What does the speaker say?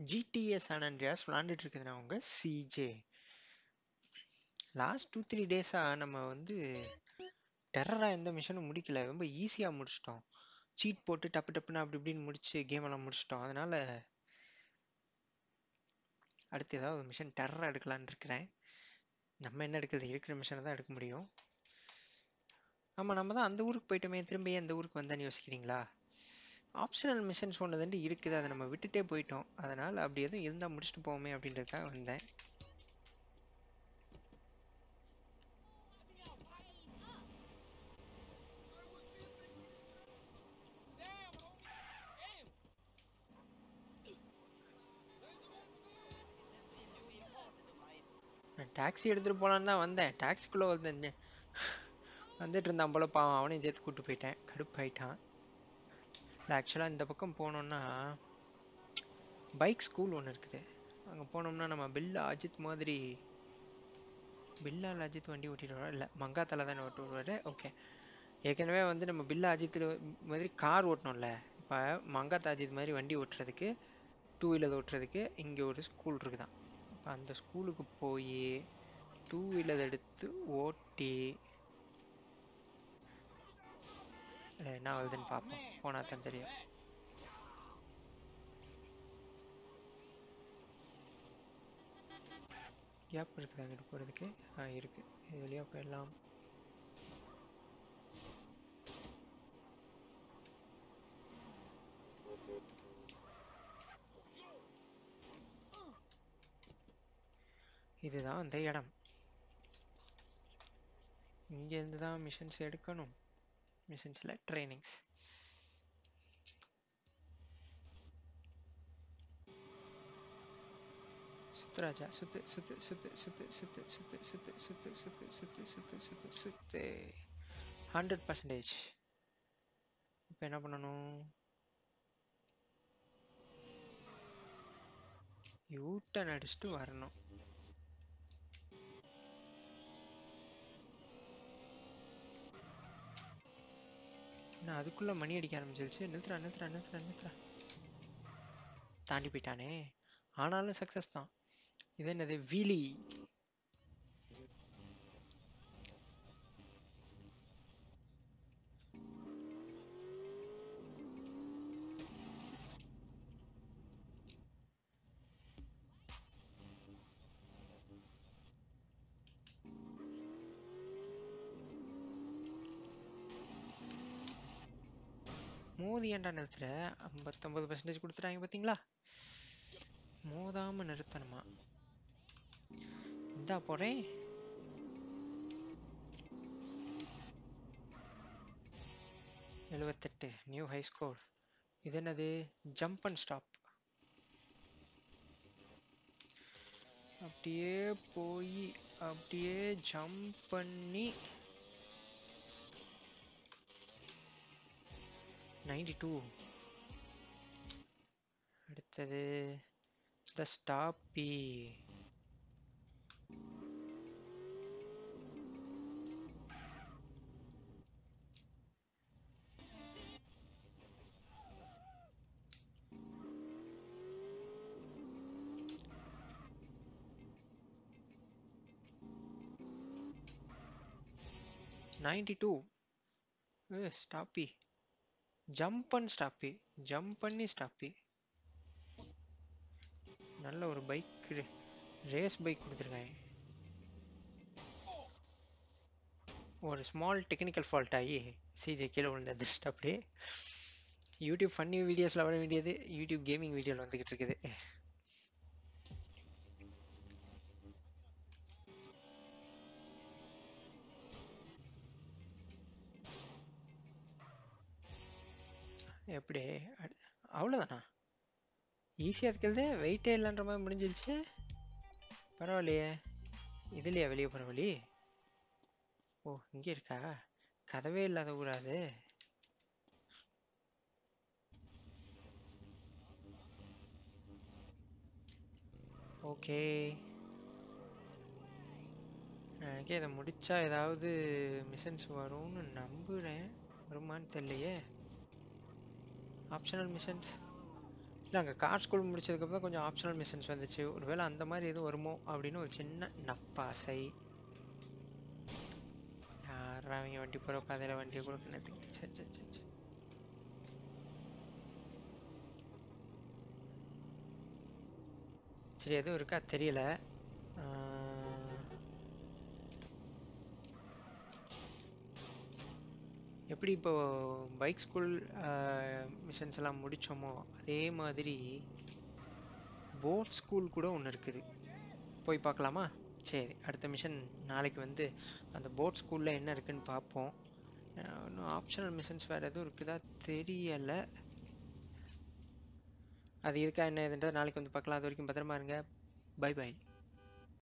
GTA San Andreas விளாண்டுட்டு இருக்குது நான் உங்க சிஜே லாஸ்ட் டூ த்ரீ டேஸாக நம்ம வந்து டெரராக எந்த மிஷனும் முடிக்கல ரொம்ப ஈஸியாக முடிச்சிட்டோம் சீட் போட்டு டப்பு டப்புன்னு அப்படி இப்படின்னு முடிச்சு கேம் எல்லாம் முடிச்சிட்டோம் அதனால அடுத்து ஏதாவது மிஷன் டெரராக எடுக்கலான்னு இருக்கிறேன் நம்ம என்ன எடுக்கிறது இருக்கிற மிஷனை தான் எடுக்க முடியும் ஆமாம் நம்ம தான் அந்த ஊருக்கு போயிட்டோமே திரும்ப ஏன் இந்த ஊருக்கு வந்தான்னு யோசிக்கிறீங்களா ஆப்ஷனல் மிஷன்ஸ் ஒன்று தாண்டி இருக்குது அதை நம்ம விட்டுட்டே போயிட்டோம் அதனால் அப்படி எதுவும் இருந்தால் முடிச்சுட்டு போவோமே அப்படின்றதுக்காக வந்தேன் நான் டாக்ஸி எடுத்துகிட்டு போகலான்னு தான் வந்தேன் டாக்ஸிக்குள்ளே வந்தேன் வந்துட்டு இருந்தான் போல பாவம் அவனையும் சேர்த்து கூப்பிட்டு போயிட்டேன் கடுப்பாயிட்டான் இல்லை ஆக்சுவலாக இந்த பக்கம் போனோம்னா பைக் ஸ்கூல் ஒன்று இருக்குது அங்கே போனோம்னா நம்ம பில்லா அஜித் மாதிரி பில்லால் அஜித் வண்டி ஓட்டிட்டு வரோம் இல்லை மங்காத்தால தானே ஓட்டு வருவார் ஓகே ஏற்கனவே வந்து நம்ம பில்லா அஜித் மாதிரி கார் ஓட்டணும்ல இப்போ மங்காத்தா அஜித் மாதிரி வண்டி ஓட்டுறதுக்கு டூ வீலர் ஓட்டுறதுக்கு இங்கே ஒரு ஸ்கூல் இருக்குதான் இப்போ அந்த ஸ்கூலுக்கு போய் டூ வீலர் எடுத்து ஓட்டி இல்லை, என்ன ஆகுதுன்னு பார்ப்போம் போனால் தான் தெரியும் கேப் இருக்குது அங்கிட்டு போகிறதுக்கு ஆ இருக்குது இது வழியாக போயிடலாம் இதுதான் அந்த இடம் இங்கேருந்து தான் மிஷன்ஸ் எடுக்கணும் மிஷன்ஸில் ட்ரைனிங்ஸ் சுத்து ராஜா சுத்து சுத்து சுத்து சுத்து சுத்து சுத்து சுத்து சுத்து சுத்து சுத்து சுத்து சுத்து சுத்து ஹண்ட்ரட் பர்சன்டேஜ் இப்போ என்ன பண்ணணும் யூட்டன் அடிச்சுட்டு வரணும் நான் அதுக்குள்ள மணி அடிக்க ஆரம்பிச்சிருச்சு நிறுத்துறா நிறுத்துறா நிறுத்துறா நிறுத்துறா தாண்டி போயிட்டானே ஆனாலும் சக்ஸஸ் தான் இது என்னது வீலி மோதி ஏன்டா நிறுத்துற ஐம்பத்தொம்பது பர்சன்டேஜ் கொடுத்துட்டாங்க பார்த்தீங்களா மோதாம நிறுத்தணுமா இந்தா போறேன் எழுபத்தெட்டு நியூ ஹை ஸ்கோர் இது என்னது ஜம்ப் அண்ட் ஸ்டாப் அப்படியே போய் அப்படியே ஜம்ப் பண்ணி நைன்டி டூ அடுத்தது the stoppie ninety two stoppie jump பண்ணி ஸ்டாப்பி ஜம்ப் பண்ணி ஸ்டாப்பி நல்ல ஒரு பைக் ரேஸ் பைக் கொடுத்துருக்காங்க ஒரு ஸ்மால் டெக்னிக்கல் ஃபால்ட் ஆகி சிஜே கீழே விழுந்தது அப்படியே யூடியூப் ஃபன்னி வீடியோஸில் வர வேண்டியது யூடியூப் கேமிங் வீடியோவில் வந்துக்கிட்டு இருக்குது எப்படி அடு- அவ்வளோதானா ஈஸியாக இருக்கிறது வெயிட்டே இல்லைன்ற மாதிரி முடிஞ்சிருச்சு பரவாயில்லையே இதுலையா வெளியே போகிற வழி ஓ இங்கே இருக்கா கதவே இல்லாத ஊரா அது ஓகே எனக்கே இதை முடிச்சா ஏதாவது மிஷன்ஸ் வரும்னு நம்புகிறேன் வருமான்னு தெரியலையே ஆப்ஷனல் மிஷன்ஸ் இல்லை அங்கே கார் ஸ்கூல் முடிச்சதுக்கப்புறம் கொஞ்சம் ஆப்ஷனல் மிஷன்ஸ் வந்துச்சு ஒருவேளை அந்த மாதிரி எதுவும் வருமோ அப்படின்னு ஒரு சின்ன நப்பாசை யாரா அவங்க வண்டி போகிற பாதையில் வண்டியை கொடுக்கணுத்துக்கு சே சே சே சே. சரி எதுவும் இருக்கா தெரியல ஆஹ், எப்படி இப்போ பைக் ஸ்கூல் மிஷன்ஸ் எல்லாம் முடிச்சோமோ அதே மாதிரி போட் ஸ்கூல் கூட ஒன்று இருக்குது போய் பார்க்கலாமா சரி அடுத்த மிஷன் நாளைக்கு வந்து அந்த போட் ஸ்கூலில் என்ன இருக்குன்னு பார்ப்போம் அஹ் இன்னும் ஆப்ஷனல் மிஷன்ஸ் வேறு எதுவும் இருக்குதா தெரியலை அது இருக்கா என்ன இதுன்றது நாளைக்கு வந்து பார்க்கலாம் அது வரைக்கும் பத்திரமா இருங்க பை பை